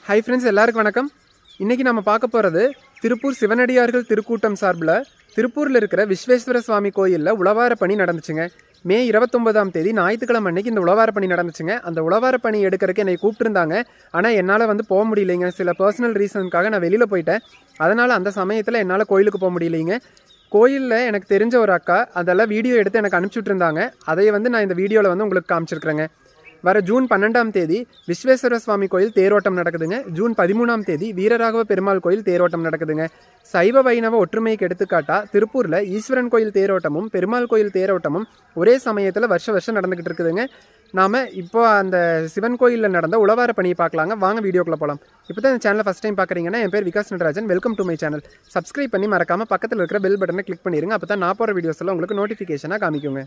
hi friends எல்லாருக்கும் வணக்கம் இன்றைக்கி நம்ம பார்க்க போகிறது திருப்பூர் சிவனடியார்கள் திருக்கூட்டம் சார்பில் திருப்பூரில் இருக்கிற விஸ்வேஸ்வர சுவாமி கோயிலில் உழவார பணி நடந்துச்சுங்க மே இருபத்தொன்பதாம் தேதி ஞாயிற்றுக்கிழமை அன்னைக்கு இந்த உழவார பணி நடந்துச்சுங்க அந்த உழவார பணி எடுக்கிறதுக்கு என்னை கூப்பிட்டுருந்தாங்க ஆனால் என்னால் வந்து போக முடியலைங்க சில பர்சனல் ரீசனுக்காக நான் வெளியில் போயிட்டேன் அதனால் அந்த சமயத்தில் என்னால் கோயிலுக்கு போக முடியலைங்க கோயிலில் எனக்கு தெரிஞ்ச ஒரு அக்கா அதெல்லாம் வீடியோ எடுத்து எனக்கு அனுப்பிச்சுட்டு இருந்தாங்க அதை வந்து நான் இந்த வீடியோவில் வந்து உங்களுக்கு காமிச்சிருக்கிறேங்க வர ஜூன் பன்னெண்டாம் தேதி விஸ்வேஸ்வர சுவாமி கோயில் தேரோட்டம் நடக்குதுங்க ஜூன் பதிமூணாம் தேதி வீரராகவ பெருமாள் கோயில் தேரோட்டம் நடக்குதுங்க சைவ வைணவ ஒற்றுமைக்கு எடுத்துக்காட்டா திருப்பூரில் ஈஸ்வரன் கோயில் தேரோட்டமும் பெருமாள் கோயில் தேரோட்டமும் ஒரே சமயத்தில் வருஷ வருஷம் நடந்துக்கிட்டு இருக்குதுங்க நாம் இப்போ அந்த சிவன் கோயிலில் நடந்த உழவார பணியை பார்க்கலாங்க வாங்க வீடியோக்குள்ள போகலாம் இப்போ தான் இந்த சேனலை ஃபஸ்ட் டைம் பார்க்குறீங்கன்னா என் பேர் Vikas Natarajan welcome to my channel subscribe பண்ணி மறக்காமல் பக்கத்தில் இருக்கிற பெல் பட்டனை கிளிக் பண்ணிடுங்க அப்போ தான் நான் போகிற வீடியோஸ் எல்லாம் உங்களுக்கு நோட்டிஃபிகேஷனாக காமிக்குங்க